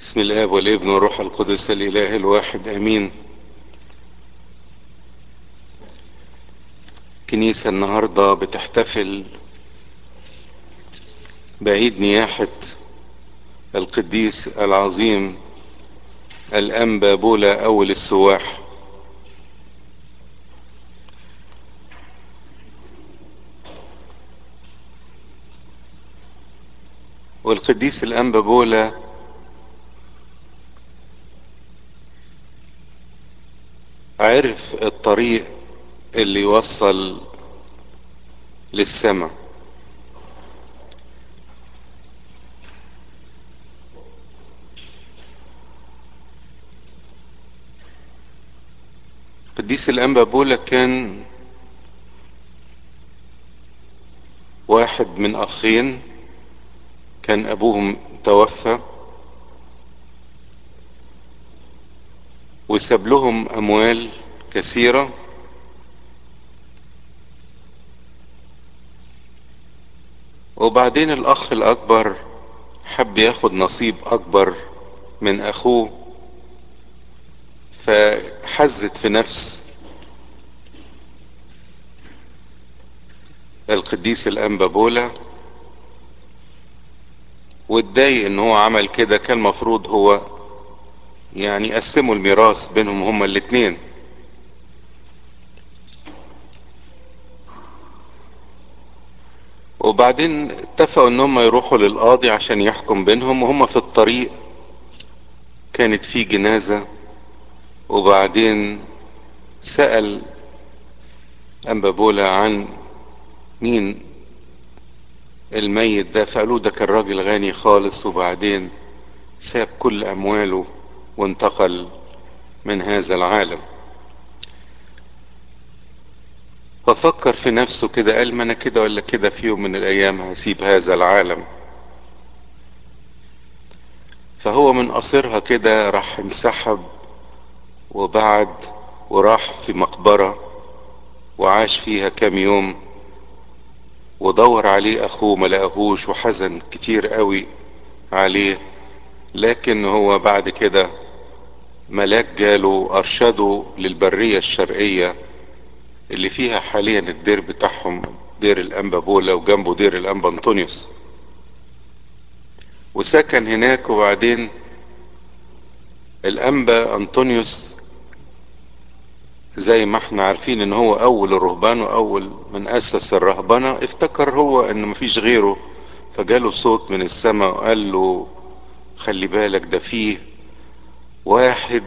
بسم الاب والابن والروح القدس الاله الواحد امين كنيسة النهاردة بتحتفل بعيد نياحة القديس العظيم الأنبا بولا أول السواح والقديس الأنبا بولا عرف الطريق اللي يوصل للسماء قديس الأنبا بولا كان واحد من أخين كان أبوهم توفى وساب لهم أموال كثيرة وبعدين الأخ الأكبر حب ياخد نصيب أكبر من أخوه فحزت في نفس القديس الأنبا بولا واتضايق ان هو عمل كده كان المفروض هو يعني يقسموا الميراث بينهم هما الاتنين وبعدين اتفقوا ان هم يروحوا للقاضي عشان يحكم بينهم وهم في الطريق كانت في جنازة وبعدين سأل أنبا بولا عن مين الميت ده فقالوا ده كان راجل غني خالص وبعدين ساب كل أمواله وانتقل من هذا العالم ففكر في نفسه كده قال ما انا كده ولا كده في يوم من الايام هسيب هذا العالم فهو من قصرها كده راح انسحب وبعد وراح في مقبرة وعاش فيها كام يوم ودور عليه اخوه ما لقاهوش وحزن كتير قوي عليه لكن هو بعد كده ملاك جاله ارشده للبرية الشرقية اللي فيها حاليا الدير بتاعهم دير الانبا بولا وجنبه دير الانبا انطونيوس وسكن هناك وبعدين الانبا انطونيوس زي ما احنا عارفين ان هو اول الرهبان واول من اسس الرهبنة افتكر هو ان مفيش غيره فجاله صوت من السماء وقال له خلي بالك ده فيه واحد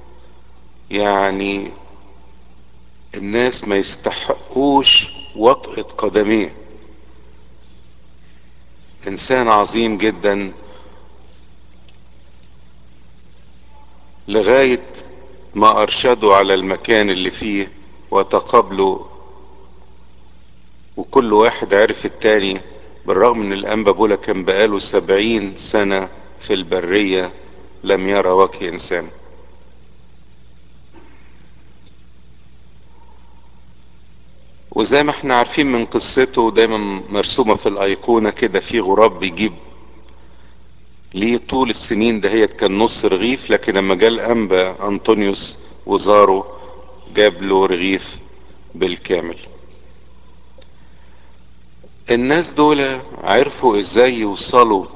يعني الناس ما يستحقوش وطئة قدميه انسان عظيم جدا لغاية ما ارشدوا على المكان اللي فيه وتقابلوا وكل واحد عرف التاني بالرغم ان الانبا بولا كان بقاله سبعين سنة في البرية لم يرى وجه انسان وزي ما احنا عارفين من قصته دايما مرسومة في الايقونة كده في غراب بيجيب ليه طول السنين دهيت كان نص رغيف لكن لما جه الانبا انطونيوس وزاره جاب له رغيف بالكامل الناس دول عرفوا ازاي يوصلوا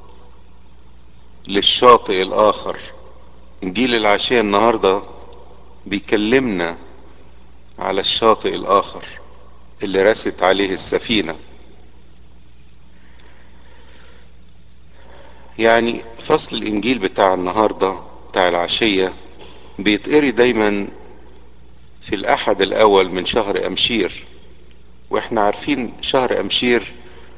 للشاطئ الاخر انجيل العشية النهاردة بيكلمنا على الشاطئ الاخر اللي رست عليه السفينة يعني فصل الانجيل بتاع النهاردة بتاع العشية بيتقري دايما في الاحد الاول من شهر امشير واحنا عارفين شهر امشير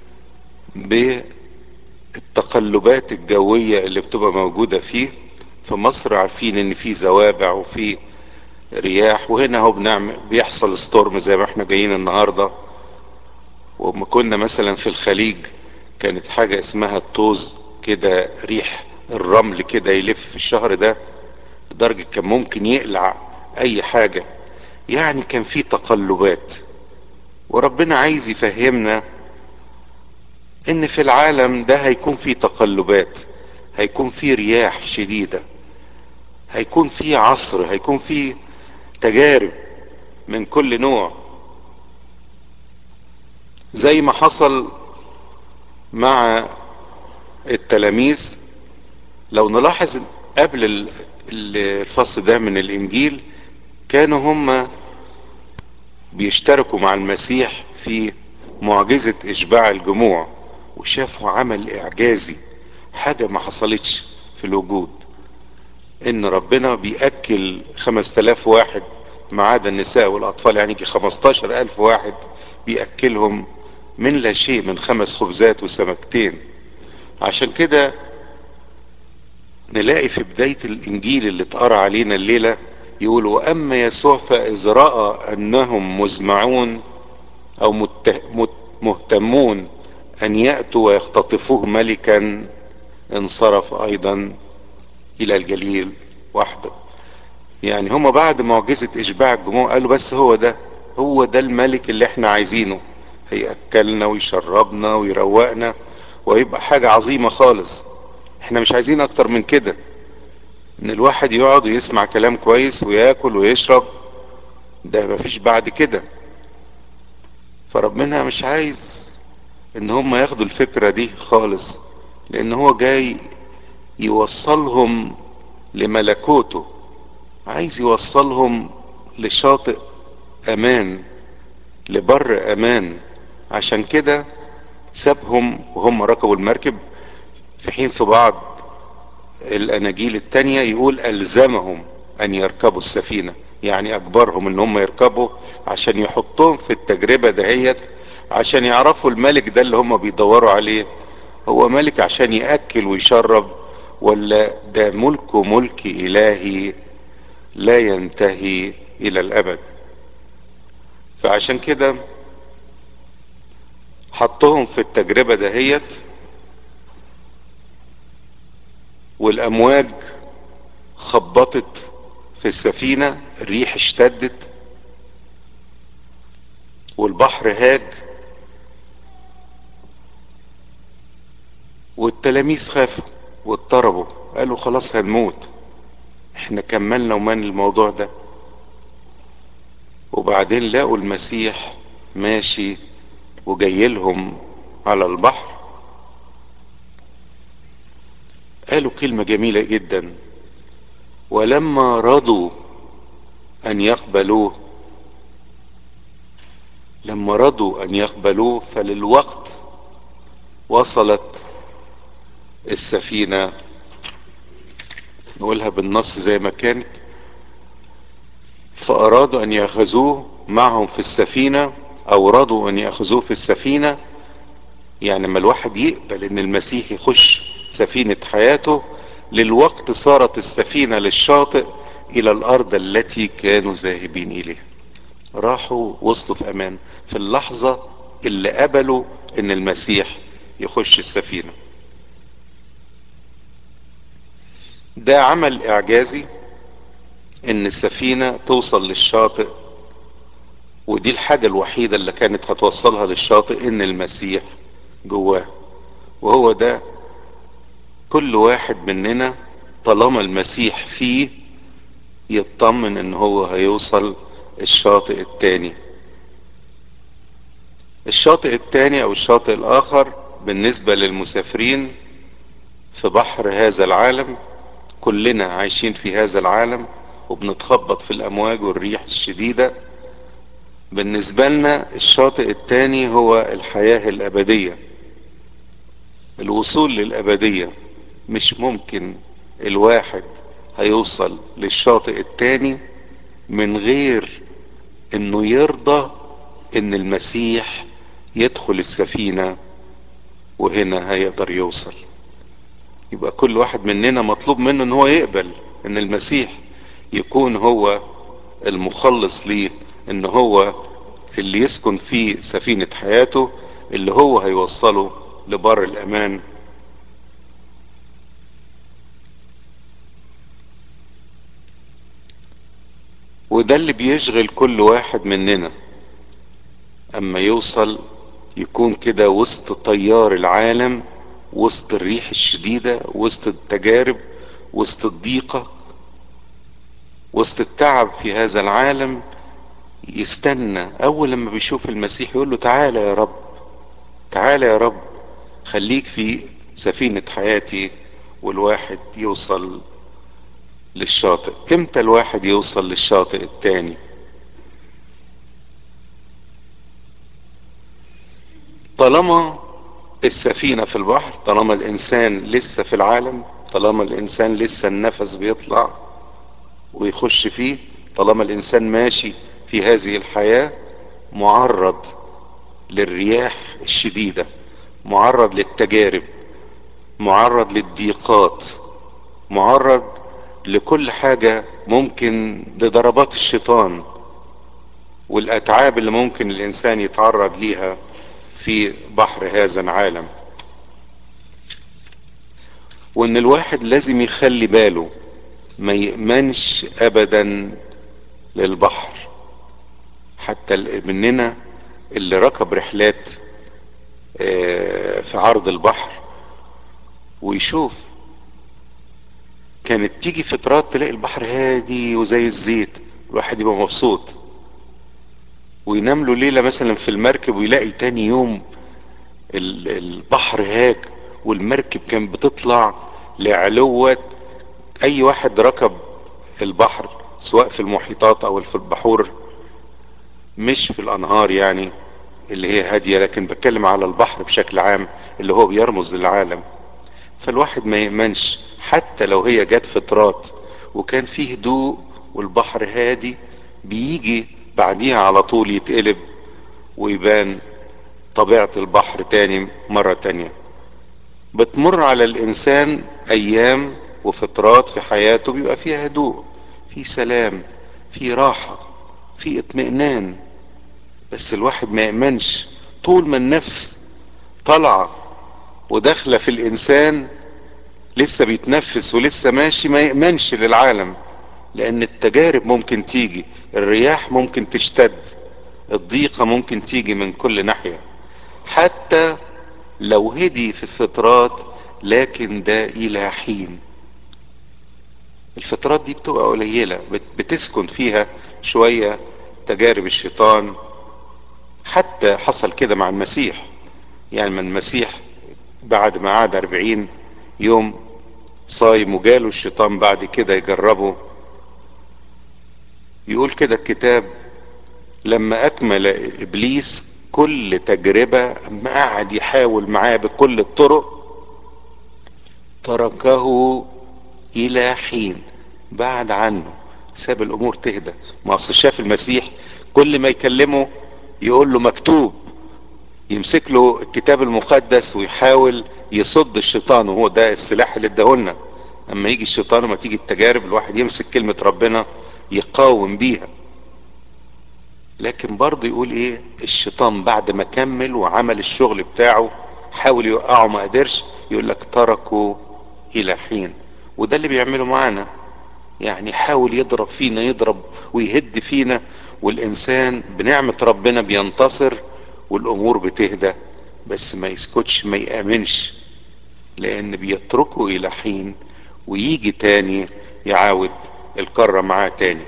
بالتقلبات الجوية اللي بتبقى موجودة فيه في مصر عارفين ان في زوابع وفي رياح وهنا هو بنعمل بيحصل ستورم زي ما احنا جايين النهارده وما كنا مثلا في الخليج كانت حاجة اسمها الطوز كده ريح الرمل كده يلف في الشهر ده لدرجة كان ممكن يقلع اي حاجة يعني كان في تقلبات وربنا عايز يفهمنا ان في العالم ده هيكون في تقلبات هيكون في رياح شديدة هيكون في عصر هيكون في تجارب من كل نوع زي ما حصل مع التلاميذ لو نلاحظ قبل الفصل ده من الانجيل كانوا هم بيشتركوا مع المسيح في معجزة اشباع الجموع وشافوا عمل اعجازي حاجة ما حصلتش في الوجود ان ربنا بيأكل خمس تلاف واحد ما عدا النساء والاطفال يعني يجي خمستاشر الف واحد بيأكلهم من لا شيء من خمس خبزات وسمكتين عشان كده نلاقي في بداية الانجيل اللي اتقرا علينا الليلة يقول واما يسوع فاذ رأى انهم مزمعون او مهتمون ان يأتوا ويختطفوه ملكا انصرف ايضا الى الجليل وحده يعني هما بعد معجزة اشباع الجموع قالوا بس هو ده هو ده الملك اللي احنا عايزينه هيأكلنا ويشربنا ويروقنا ويبقى حاجة عظيمة خالص احنا مش عايزين اكتر من كده ان الواحد يقعد ويسمع كلام كويس وياكل ويشرب ده مفيش بعد كده فربنا مش عايز ان هم ياخدوا الفكرة دي خالص لان هو جاي يوصلهم لملكوته عايز يوصلهم لشاطئ امان لبر امان عشان كده سابهم وهم ركبوا المركب في حين في بعض الاناجيل التانية يقول الزمهم ان يركبوا السفينة يعني اجبرهم ان هم يركبوا عشان يحطهم في التجربة دهيت عشان يعرفوا الملك ده اللي هم بيدوروا عليه هو ملك عشان يأكل ويشرب ولا ده ملكه ملك الهي لا ينتهي الى الابد فعشان كده حطهم في التجربة دهيت والامواج خبطت في السفينة الريح اشتدت والبحر هاج والتلاميذ خافوا واضطربوا قالوا خلاص هنموت احنا كملنا ومن الموضوع ده وبعدين لقوا المسيح ماشي وجاي لهم على البحر قالوا كلمة جميلة جدا ولما رضوا ان يقبلوه لما رضوا ان يقبلوه فللوقت وصلت السفينة نقولها بالنص زي ما كانت فأرادوا أن يأخذوه معهم في السفينة أو رضوا أن يأخذوه في السفينة يعني لما الواحد يقبل أن المسيح يخش سفينة حياته للوقت صارت السفينة للشاطئ إلى الأرض التي كانوا ذاهبين إليها راحوا وصلوا في أمان في اللحظة اللي قبلوا أن المسيح يخش السفينة ده عمل إعجازي ان السفينة توصل للشاطئ ودي الحاجة الوحيدة اللي كانت هتوصلها للشاطئ ان المسيح جواه وهو ده كل واحد مننا طالما المسيح فيه يطمن ان هو هيوصل الشاطئ التاني الشاطئ التاني او الشاطئ الاخر بالنسبة للمسافرين في بحر هذا العالم كلنا عايشين في هذا العالم وبنتخبط في الامواج والريح الشديدة بالنسبة لنا الشاطئ التاني هو الحياة الابدية الوصول للابدية مش ممكن الواحد هيوصل للشاطئ التاني من غير انه يرضى ان المسيح يدخل السفينة وهنا هيقدر يوصل يبقى كل واحد مننا مطلوب منه ان هو يقبل ان المسيح يكون هو المخلص ليه ان هو اللي يسكن في سفينة حياته اللي هو هيوصله لبر الامان وده اللي بيشغل كل واحد مننا اما يوصل يكون كده وسط طيار العالم وسط الريح الشديدة وسط التجارب وسط الضيقة وسط التعب في هذا العالم يستنى اول لما بيشوف المسيح يقول له تعالى يا رب تعالى يا رب خليك في سفينة حياتي والواحد يوصل للشاطئ امتى الواحد يوصل للشاطئ التاني طالما السفينة في البحر طالما الانسان لسه في العالم طالما الانسان لسه النفس بيطلع ويخش فيه طالما الانسان ماشي في هذه الحياة معرض للرياح الشديدة معرض للتجارب معرض للضيقات معرض لكل حاجة ممكن لضربات الشيطان والأتعاب اللي ممكن الإنسان يتعرض ليها في بحر هذا العالم وإن الواحد لازم يخلي باله ما يأمنش أبدا للبحر حتى مننا اللي ركب رحلات في عرض البحر ويشوف كانت تيجي فترات تلاقي البحر هادي وزي الزيت الواحد يبقى مبسوط وينام له ليلة مثلا في المركب ويلاقي تاني يوم البحر هاج والمركب كانت بتطلع لعلوة اي واحد ركب البحر سواء في المحيطات او في البحور مش في الانهار يعني اللي هي هادية لكن بتكلم على البحر بشكل عام اللي هو بيرمز للعالم فالواحد ما يأمنش حتى لو هي جت فترات وكان فيه هدوء والبحر هادي بيجي بعديها على طول يتقلب ويبان طبيعة البحر تاني مرة تانية بتمر على الإنسان أيام وفترات في حياته بيبقى فيها هدوء في سلام في راحة في اطمئنان بس الواحد ما يأمنش طول ما النفس طالعة وداخلة في الإنسان لسه بيتنفس ولسه ماشي ما يأمنش للعالم لأن التجارب ممكن تيجي الرياح ممكن تشتد الضيقة ممكن تيجي من كل ناحية حتى لو هدي في الفترات لكن ده إلى حين الفترات دي بتبقى قليلة بتسكن فيها شوية تجارب الشيطان حتى حصل كده مع المسيح يعني من المسيح بعد ما قعد أربعين يوم صايم وجاله الشيطان بعد كده يجربه يقول كده الكتاب لما أكمل إبليس كل تجربة ما قعد يحاول معاه بكل الطرق تركه إلى حين بعد عنه ساب الأمور تهدى ما أصل شاف المسيح كل ما يكلمه يقول له مكتوب يمسك له الكتاب المقدس ويحاول يصد الشيطان وهو ده السلاح اللي اداهولنا اما يجي الشيطان وما تيجي التجارب الواحد يمسك كلمة ربنا يقاوم بيها لكن برضه يقول ايه الشيطان بعد ما كمل وعمل الشغل بتاعه حاول يوقعه ما قدرش يقول لك تركوا الى حين وده اللي بيعمله معانا يعني حاول يضرب فينا يضرب ويهد فينا والانسان بنعمة ربنا بينتصر والامور بتهدى بس ما يسكتش ما يامنش لان بيتركه الى حين ويجي تاني يعاود الكرة معاه تاني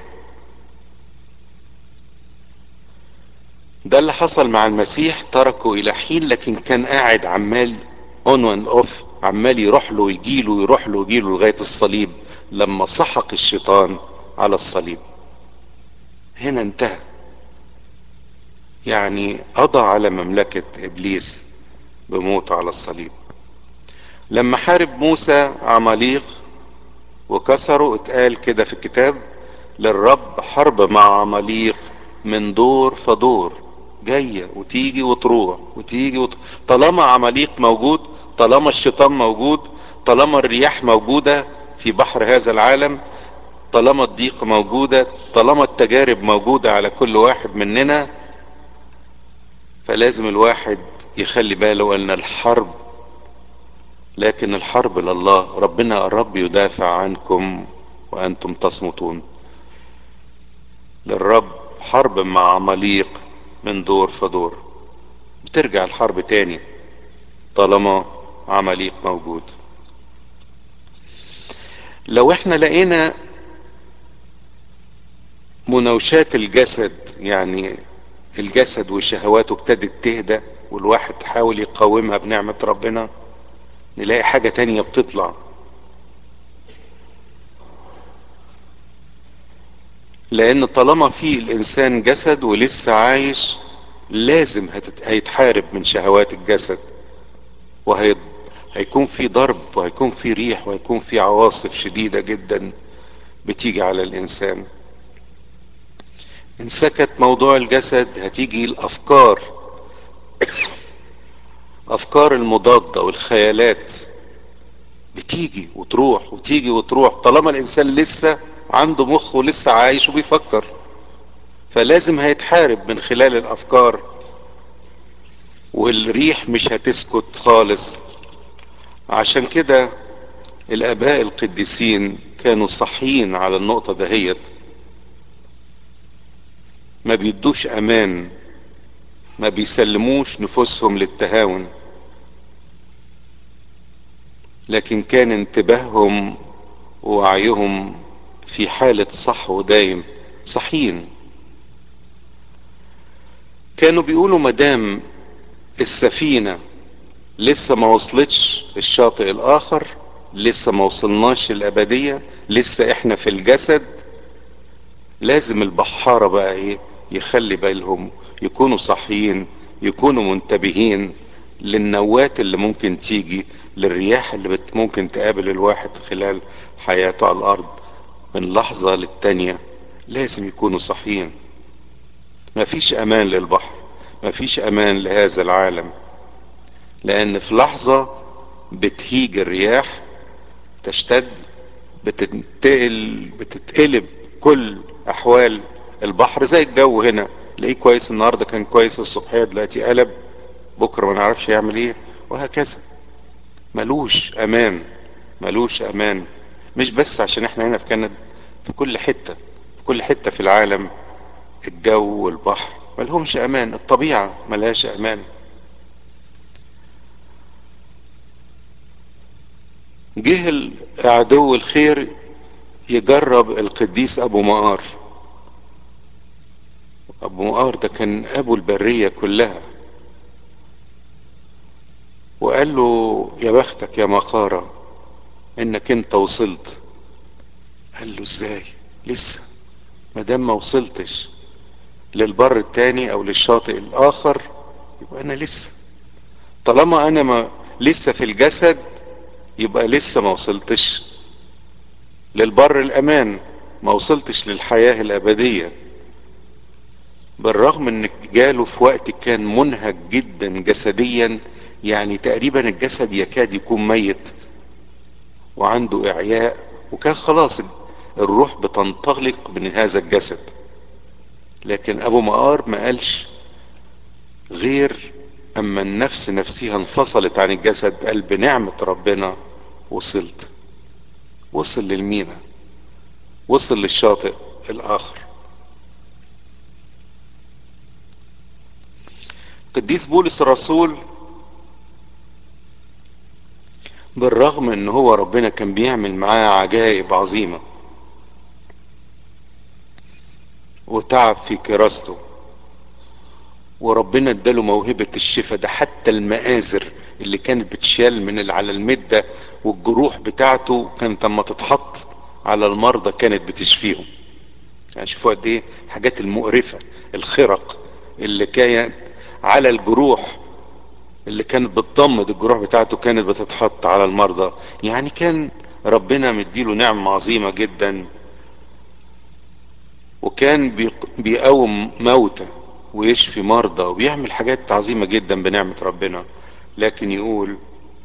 ده اللي حصل مع المسيح تركه الى حين لكن كان قاعد عمال اون وان اوف عمال يروح له ويجي له ويروح له ويجي له لغايه الصليب لما سحق الشيطان على الصليب هنا انتهى يعني قضى على مملكة ابليس بموته على الصليب لما حارب موسى عماليق وكسره اتقال كده في الكتاب للرب حرب مع عماليق من دور فدور جاية وتيجي وتروح وتيجي وت... طالما عماليق موجود طالما الشيطان موجود طالما الرياح موجودة في بحر هذا العالم طالما الضيق موجودة طالما التجارب موجودة على كل واحد مننا فلازم الواحد يخلي باله ان الحرب لكن الحرب لله ربنا الرب يدافع عنكم وانتم تصمتون للرب حرب مع عماليق من دور فدور بترجع الحرب تاني طالما عماليق موجود لو احنا لقينا مناوشات الجسد يعني الجسد وشهواته ابتدت تهدى والواحد حاول يقاومها بنعمة ربنا نلاقي حاجة تانية بتطلع لان طالما في الانسان جسد ولسه عايش لازم هتت... هيتحارب من شهوات الجسد وهيكون في ضرب وهيكون في ريح وهيكون في عواصف شديدة جدا بتيجي على الانسان ان سكت موضوع الجسد هتيجي الافكار افكار المضادة والخيالات بتيجي وتروح وتيجي وتروح طالما الانسان لسه عنده مخ ولسه عايش وبيفكر فلازم هيتحارب من خلال الافكار والريح مش هتسكت خالص عشان كده الاباء القديسين كانوا صحيين على النقطة دهيت ما بيدوش امان ما بيسلموش نفوسهم للتهاون لكن كان انتباههم ووعيهم في حالة صحو دايم صحيين كانوا بيقولوا مدام السفينة لسه ما وصلتش الشاطئ الاخر لسه ما وصلناش الابدية لسه احنا في الجسد لازم البحارة بقى ايه يخلي بالهم يكونوا صحيين يكونوا منتبهين للنوات اللي ممكن تيجي للرياح اللي بت ممكن تقابل الواحد خلال حياته على الارض من لحظة للتانية لازم يكونوا صحيين مفيش امان للبحر مفيش امان لهذا العالم لان في لحظة بتهيج الرياح تشتد بتنتقل بتتقلب كل احوال البحر زي الجو هنا تلاقيه كويس النهارده كان كويس الصبحيه دلوقتي قلب بكره ما نعرفش يعمل ايه وهكذا ملوش امان ملوش امان مش بس عشان احنا هنا في كندا في كل حته في كل حته في العالم الجو والبحر ملهمش امان الطبيعه ملهاش امان جه عدو الخير يجرب القديس ابو مقار ابو مقار ده كان ابو البريه كلها وقال له يا بختك يا مقاره انك انت وصلت قال له ازاي لسه ما دام ما وصلتش للبر التاني او للشاطئ الاخر يبقى انا لسه طالما انا ما لسه في الجسد يبقى لسه ما وصلتش للبر الامان ما وصلتش للحياه الابديه بالرغم ان جاله في وقت كان منهك جدا جسديا يعني تقريبا الجسد يكاد يكون ميت وعنده اعياء وكان خلاص الروح بتنطلق من هذا الجسد لكن ابو مقار ما قالش غير اما النفس نفسها انفصلت عن الجسد قال بنعمة ربنا وصلت وصل للمينا وصل للشاطئ الاخر قديس بولس الرسول بالرغم ان هو ربنا كان بيعمل معاه عجائب عظيمه وتعب في كراسته وربنا اداله موهبة الشفاء ده حتى المآزر اللي كانت بتشال من على المدة والجروح بتاعته كانت لما تتحط على المرضى كانت بتشفيهم يعني شوفوا قد ايه الحاجات المقرفة الخرق اللي كانت على الجروح اللي كانت بتضمد الجروح بتاعته كانت بتتحط على المرضى يعني كان ربنا مديله نعمة عظيمة جدا وكان بيقوم موتى ويشفي مرضى وبيعمل حاجات عظيمة جدا بنعمة ربنا لكن يقول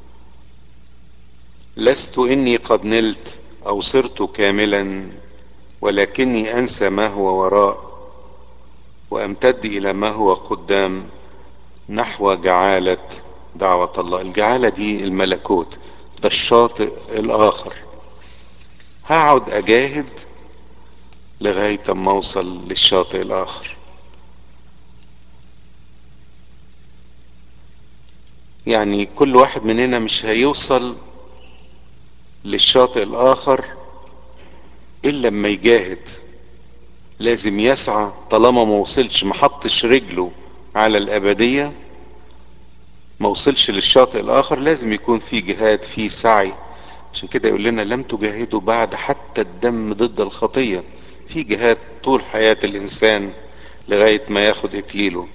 لست اني قد نلت او صرت كاملا ولكني انسى ما هو وراء وامتد الى ما هو قدام نحو جعالة دعوة الله الجعالة دي الملكوت ده الشاطئ الاخر هقعد اجاهد لغاية اما اوصل للشاطئ الاخر يعني كل واحد مننا مش هيوصل للشاطئ الاخر الا لما يجاهد لازم يسعى طالما ما وصلش ما حطش رجله على الابديه ما وصلش للشاطئ الاخر لازم يكون في جهاد في سعي عشان كده يقول لنا لم تجاهدوا بعد حتى الدم ضد الخطيه في جهاد طول حياه الانسان لغايه ما ياخد اكليله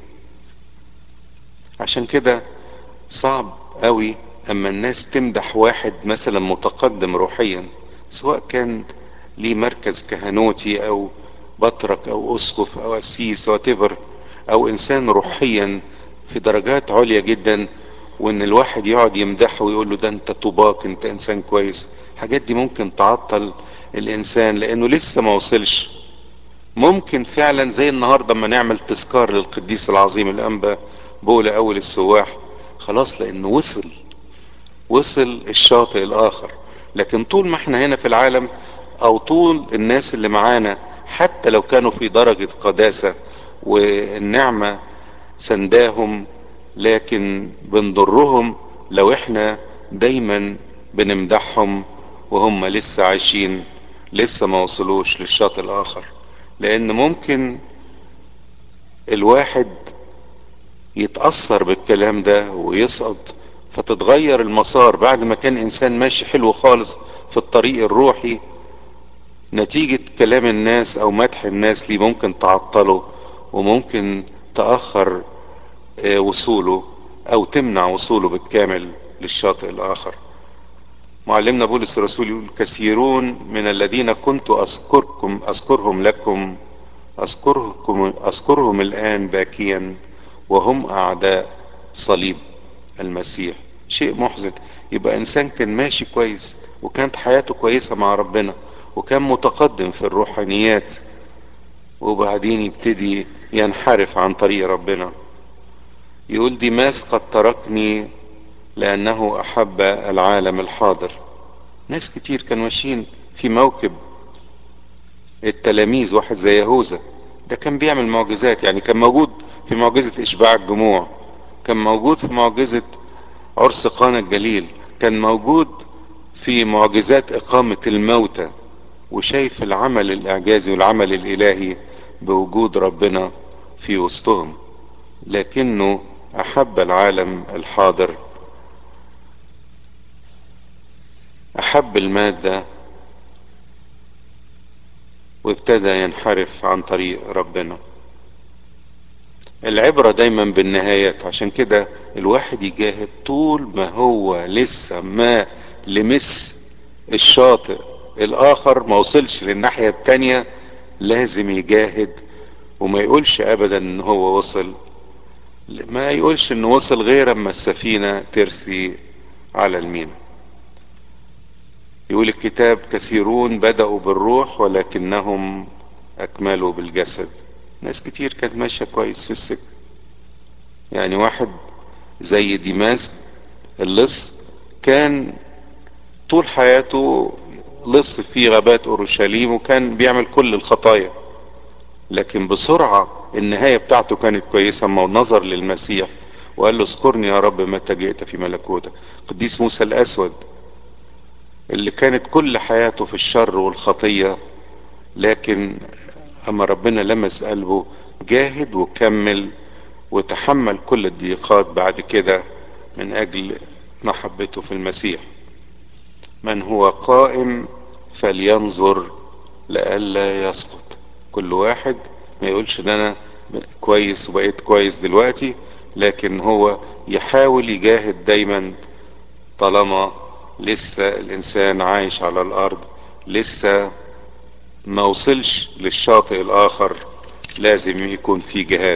عشان كده صعب قوي اما الناس تمدح واحد مثلا متقدم روحيا سواء كان ليه مركز كهنوتي او بطرك او اسقف او قسيس واتيفر او انسان روحيا في درجات عليا جدا وان الواحد يقعد يمدحه ويقول له ده انت طوباك انت انسان كويس الحاجات دي ممكن تعطل الانسان لانه لسه ما وصلش ممكن فعلا زي النهارده اما نعمل تذكار للقديس العظيم الانبا بولا اول السواح خلاص لانه وصل وصل الشاطئ الاخر لكن طول ما احنا هنا في العالم او طول الناس اللي معانا حتى لو كانوا في درجة قداسة والنعمة سنداهم لكن بنضرهم لو احنا دايما بنمدحهم وهم لسه عايشين لسه ما وصلوش للشاطئ الاخر لان ممكن الواحد يتأثر بالكلام ده ويسقط فتتغير المسار بعد ما كان انسان ماشي حلو خالص في الطريق الروحي نتيجة كلام الناس او مدح الناس ليه ممكن تعطله وممكن تأخر وصوله او تمنع وصوله بالكامل للشاطئ الاخر معلمنا بولس الرسول يقول كثيرون من الذين كنت اذكركم اذكرهم لكم اذكركم اذكرهم الان باكيا وهم اعداء صليب المسيح شيء محزن يبقى انسان كان ماشي كويس وكانت حياته كويسة مع ربنا وكان متقدم في الروحانيات وبعدين يبتدي ينحرف عن طريق ربنا يقول ديماس قد تركني لأنه أحب العالم الحاضر ناس كتير كانوا ماشيين في موكب التلاميذ واحد زي يهوذا ده كان بيعمل معجزات يعني كان موجود في معجزة إشباع الجموع كان موجود في معجزة عرس قانا الجليل كان موجود في معجزات إقامة الموتى وشايف العمل الإعجازي والعمل الإلهي بوجود ربنا في وسطهم لكنه أحب العالم الحاضر أحب المادة وابتدى ينحرف عن طريق ربنا العبرة دايما بالنهايات عشان كده الواحد يجاهد طول ما هو لسه ما لمس الشاطئ الاخر ما وصلش للناحية التانية لازم يجاهد وما يقولش ابدا ان هو وصل ما يقولش انه وصل غير اما السفينة ترسي على المينا يقول الكتاب كثيرون بدأوا بالروح ولكنهم اكملوا بالجسد ناس كتير كانت ماشية كويس في السكة يعني واحد زي ديماس اللص كان طول حياته لص في غابات اورشليم وكان بيعمل كل الخطايا لكن بسرعة النهاية بتاعته كانت كويسة اما نظر للمسيح وقال له اذكرني يا رب متى جئت في ملكوتك قديس موسى الاسود اللي كانت كل حياته في الشر والخطية لكن اما ربنا لمس قلبه جاهد وكمل وتحمل كل الضيقات بعد كده من اجل محبته في المسيح من هو قائم فلينظر لئلا يسقط كل واحد ما يقولش ان انا كويس وبقيت كويس دلوقتي لكن هو يحاول يجاهد دايما طالما لسه الانسان عايش على الارض لسه ما وصلش للشاطئ الاخر لازم يكون في جهاد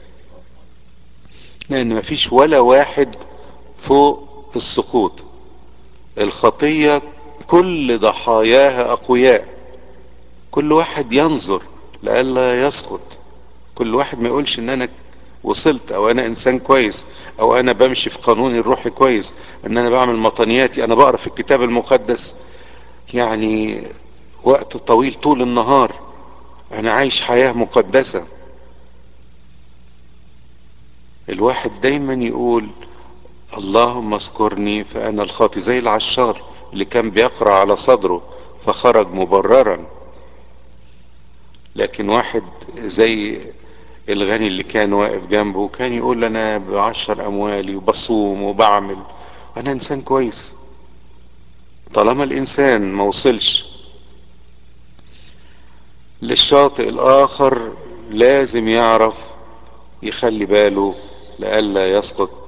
لان ما فيش ولا واحد فوق السقوط الخطية كل ضحاياها اقوياء كل واحد ينظر لئلا يسقط كل واحد ما يقولش ان انا وصلت او انا انسان كويس او انا بمشي في قانوني الروحي كويس ان انا بعمل مطنياتي انا بقرا في الكتاب المقدس يعني وقت طويل طول النهار انا عايش حياة مقدسة الواحد دايما يقول اللهم اذكرني فانا الخاطي زي العشار اللي كان بيقرا على صدره فخرج مبررا لكن واحد زي الغني اللي كان واقف جنبه كان يقول انا بعشر اموالي وبصوم وبعمل انا انسان كويس طالما الانسان ما وصلش للشاطئ الاخر لازم يعرف يخلي باله لئلا يسقط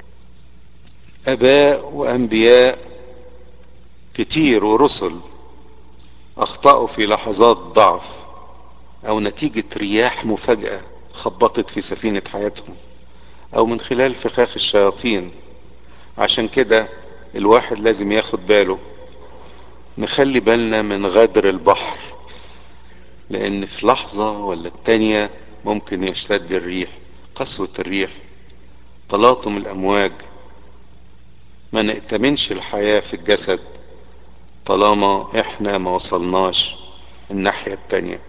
اباء وانبياء كتير ورسل اخطأوا في لحظات ضعف او نتيجة رياح مفاجأة خبطت في سفينة حياتهم او من خلال فخاخ الشياطين عشان كده الواحد لازم ياخد باله نخلي بالنا من غدر البحر لان في لحظة ولا التانية ممكن يشتد الريح قسوة الريح تلاطم الامواج ما نأتمنش الحياة في الجسد طالما احنا ما وصلناش الناحية التانية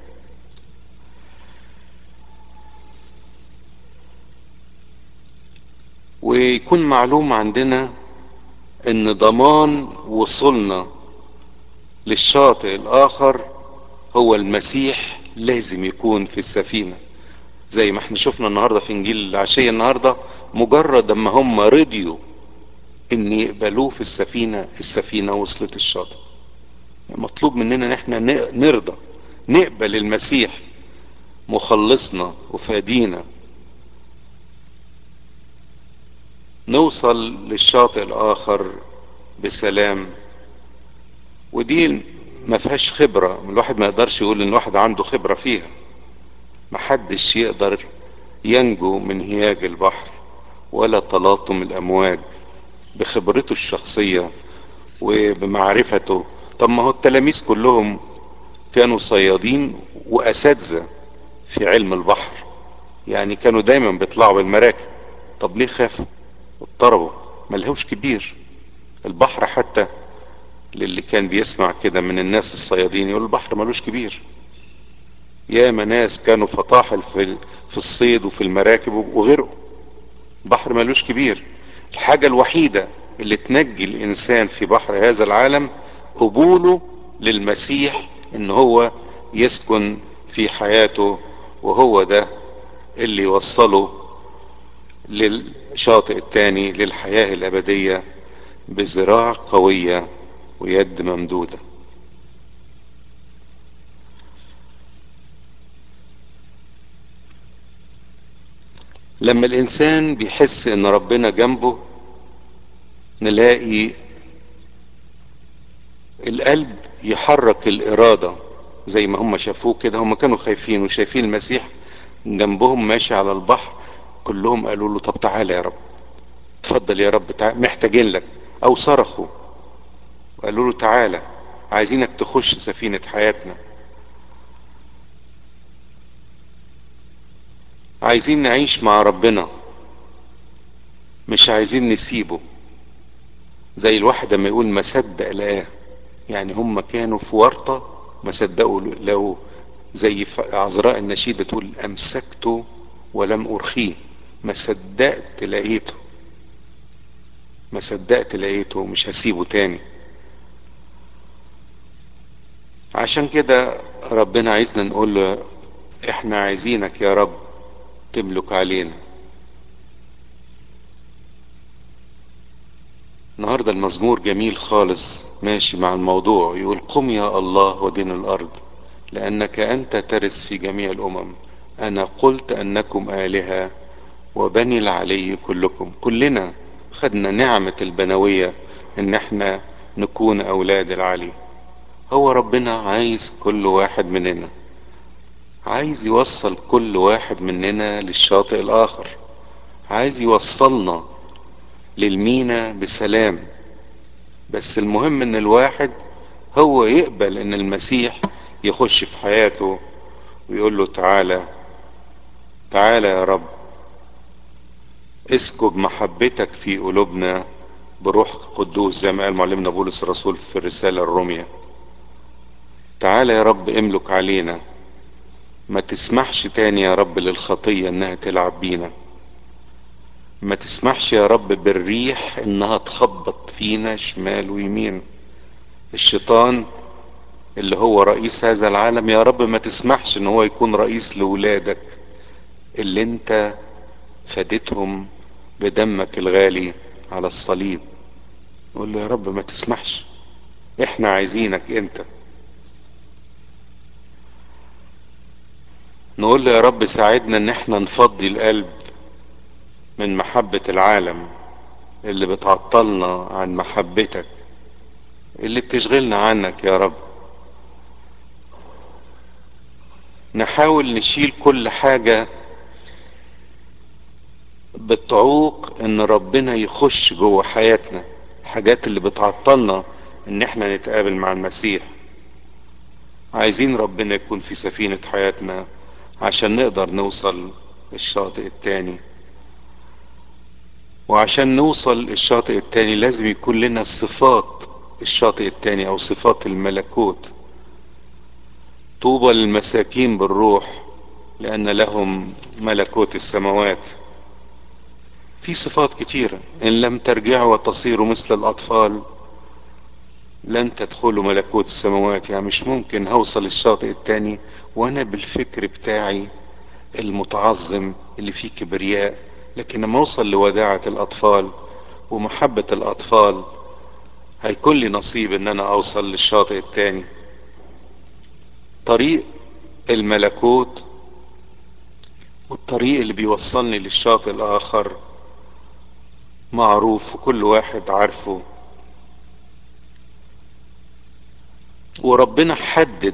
ويكون معلوم عندنا ان ضمان وصولنا للشاطئ الاخر هو المسيح لازم يكون في السفينة زي ما احنا شفنا النهاردة في انجيل العشية النهاردة مجرد اما هم رضيوا ان يقبلوه في السفينة السفينة وصلت الشاطئ مطلوب مننا ان احنا نرضى نقبل المسيح مخلصنا وفادينا نوصل للشاطئ الاخر بسلام ودي ما فيهاش خبرة الواحد ما يقدرش يقول ان الواحد عنده خبرة فيها محدش يقدر ينجو من هياج البحر ولا تلاطم الامواج بخبرته الشخصية وبمعرفته طب ما هو التلاميذ كلهم كانوا صيادين واساتذة في علم البحر يعني كانوا دايما بيطلعوا بالمراكب طب ليه خافوا اضطربوا ملهوش كبير البحر حتى للي كان بيسمع كده من الناس الصيادين يقول البحر ملوش كبير ياما ناس كانوا فطاحل في في الصيد وفي المراكب وغرقوا البحر ملوش كبير الحاجة الوحيدة اللي تنجي الانسان في بحر هذا العالم قبوله للمسيح ان هو يسكن في حياته وهو ده اللي يوصله للشاطئ التاني للحياة الابدية بذراع قوية ويد ممدودة لما الانسان بيحس ان ربنا جنبه نلاقي القلب يحرك الارادة زي ما هم شافوه كده هم كانوا خايفين وشايفين المسيح جنبهم ماشي على البحر كلهم قالوا له طب تعالى يا رب اتفضل يا رب تعالى محتاجين لك او صرخوا وقالوا له تعالى عايزينك تخش سفينة حياتنا عايزين نعيش مع ربنا مش عايزين نسيبه زي الواحد لما يقول ما صدق لقاه يعني هم كانوا في ورطة ما صدقوا لقوه زي عذراء النشيدة تقول أمسكته ولم أرخيه ما صدقت لقيته ما صدقت لقيته مش هسيبه تاني عشان كده ربنا عايزنا نقول له احنا عايزينك يا رب تملك علينا النهارده المزمور جميل خالص ماشي مع الموضوع يقول قم يا الله ودين الارض لانك انت ترث في جميع الامم انا قلت انكم الهه وبني العلي كلكم كلنا خدنا نعمه البنويه ان احنا نكون اولاد العلي هو ربنا عايز كل واحد مننا عايز يوصل كل واحد مننا للشاطئ الاخر عايز يوصلنا للمينا بسلام بس المهم ان الواحد هو يقبل ان المسيح يخش في حياته ويقول له تعالى تعالى يا رب اسكب محبتك في قلوبنا بروح قدوس زي ما قال معلمنا بولس الرسول في الرسالة الرومية تعالى يا رب املك علينا ما تسمحش تاني يا رب للخطية انها تلعب بينا ما تسمحش يا رب بالريح انها تخبط فينا شمال ويمين الشيطان اللي هو رئيس هذا العالم يا رب ما تسمحش ان هو يكون رئيس لولادك اللي انت فديتهم بدمك الغالي على الصليب نقول له يا رب ما تسمحش احنا عايزينك انت نقول له يا رب ساعدنا ان احنا نفضي القلب من محبة العالم اللي بتعطلنا عن محبتك اللي بتشغلنا عنك يا رب نحاول نشيل كل حاجة بتعوق ان ربنا يخش جوه حياتنا الحاجات اللي بتعطلنا ان احنا نتقابل مع المسيح عايزين ربنا يكون في سفينة حياتنا عشان نقدر نوصل الشاطئ التاني وعشان نوصل الشاطئ التاني لازم يكون لنا صفات الشاطئ التاني او صفات الملكوت طوبى للمساكين بالروح لان لهم ملكوت السماوات في صفات كتيرة ان لم ترجعوا وتصيروا مثل الاطفال لن تدخلوا ملكوت السماوات يعني مش ممكن هوصل الشاطئ التاني وانا بالفكر بتاعي المتعظم اللي فيه كبرياء لكن لما اوصل لوداعة الاطفال ومحبة الاطفال هيكون لي نصيب ان انا اوصل للشاطئ التاني طريق الملكوت والطريق اللي بيوصلني للشاطئ الاخر معروف وكل واحد عارفه وربنا حدد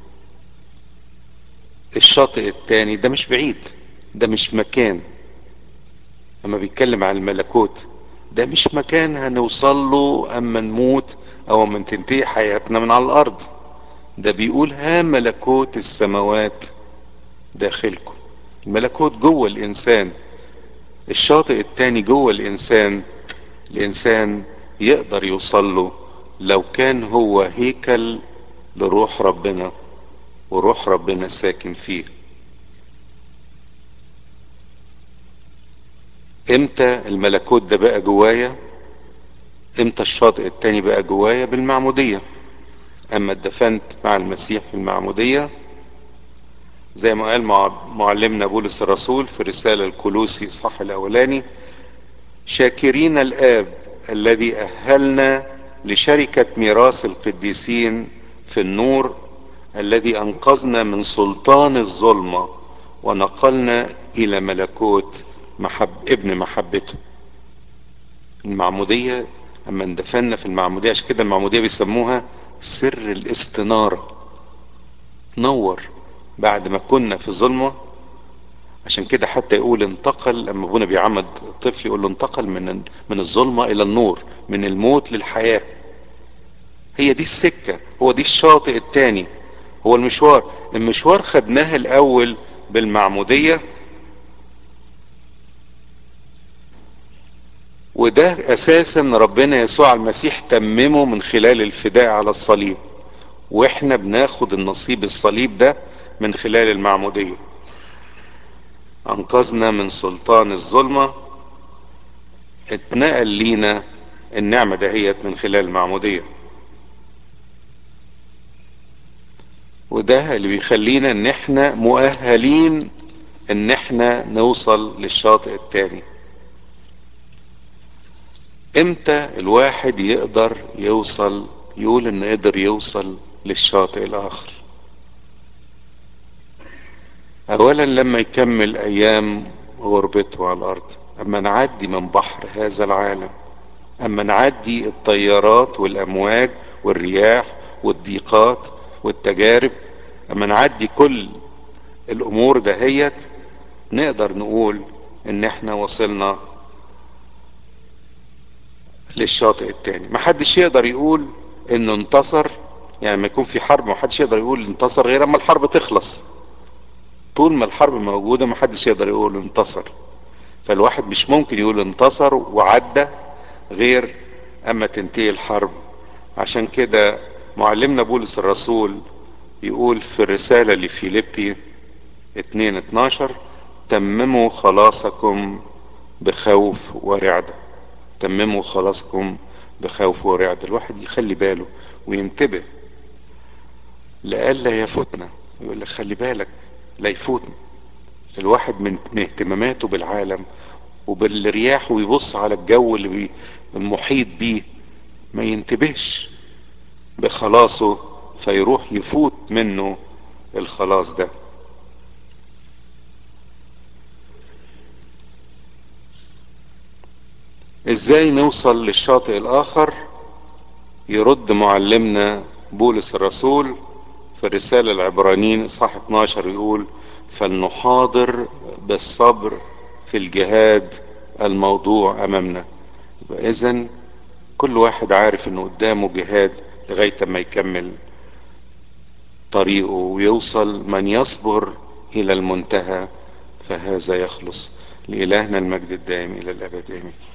الشاطئ التاني ده مش بعيد ده مش مكان لما بيتكلم عن الملكوت ده مش مكان هنوصل له اما نموت او اما تنتهي حياتنا من على الارض ده بيقول ها ملكوت السماوات داخلكم الملكوت جوه الانسان الشاطئ التاني جوه الانسان الانسان يقدر يوصل له لو كان هو هيكل لروح ربنا وروح ربنا ساكن فيه امتى الملكوت ده بقى جوايا امتى الشاطئ التاني بقى جوايا بالمعمودية اما اتدفنت مع المسيح في المعمودية زي ما قال معلمنا بولس الرسول في رسالة الكلوسي اصحاح الاولاني شاكرين الاب الذي اهلنا لشركة ميراث القديسين في النور الذي انقذنا من سلطان الظلمة ونقلنا الى ملكوت محب ابن محبته المعمودية اما اندفنا في المعمودية عشان كده المعمودية بيسموها سر الاستنارة نور بعد ما كنا في ظلمة عشان كده حتى يقول انتقل لما ابونا بيعمد الطفل يقول له انتقل من من الظلمة الى النور من الموت للحياة هي دي السكة هو دي الشاطئ التاني هو المشوار المشوار خدناه الاول بالمعمودية وده اساسا ربنا يسوع المسيح تممه من خلال الفداء على الصليب واحنا بناخد النصيب الصليب ده من خلال المعمودية انقذنا من سلطان الظلمة اتنقل لينا النعمة دهيت من خلال المعمودية وده اللي بيخلينا ان احنا مؤهلين ان احنا نوصل للشاطئ التاني امتى الواحد يقدر يوصل يقول انه قدر يوصل للشاطئ الاخر اولا لما يكمل ايام غربته على الارض اما نعدي من بحر هذا العالم اما نعدي الطيارات والامواج والرياح والضيقات والتجارب اما نعدي كل الامور دهيت نقدر نقول ان احنا وصلنا للشاطئ التاني محدش يقدر يقول انه انتصر يعني ما يكون في حرب محدش يقدر يقول انتصر غير اما الحرب تخلص طول ما الحرب موجودة محدش يقدر يقول انتصر فالواحد مش ممكن يقول انتصر وعدى غير اما تنتهي الحرب عشان كده معلمنا بولس الرسول يقول في الرسالة لفيليبي 2 12 تمموا خلاصكم بخوف ورعدة تمموا خلاصكم بخوف ورعدة الواحد يخلي باله وينتبه لئلا يفوتنا يقول لك خلي بالك لا يفوتنا الواحد من من اهتماماته بالعالم وبالرياح ويبص على الجو اللي بي المحيط بيه ما ينتبهش بخلاصه فيروح يفوت منه الخلاص ده ازاي نوصل للشاطئ الاخر يرد معلمنا بولس الرسول في الرسالة العبرانيين صح 12 يقول فلنحاضر بالصبر في الجهاد الموضوع امامنا اذا كل واحد عارف انه قدامه جهاد لغاية ما يكمل طريقه ويوصل من يصبر الى المنتهى فهذا يخلص لإلهنا المجد الدائم الى الابد امين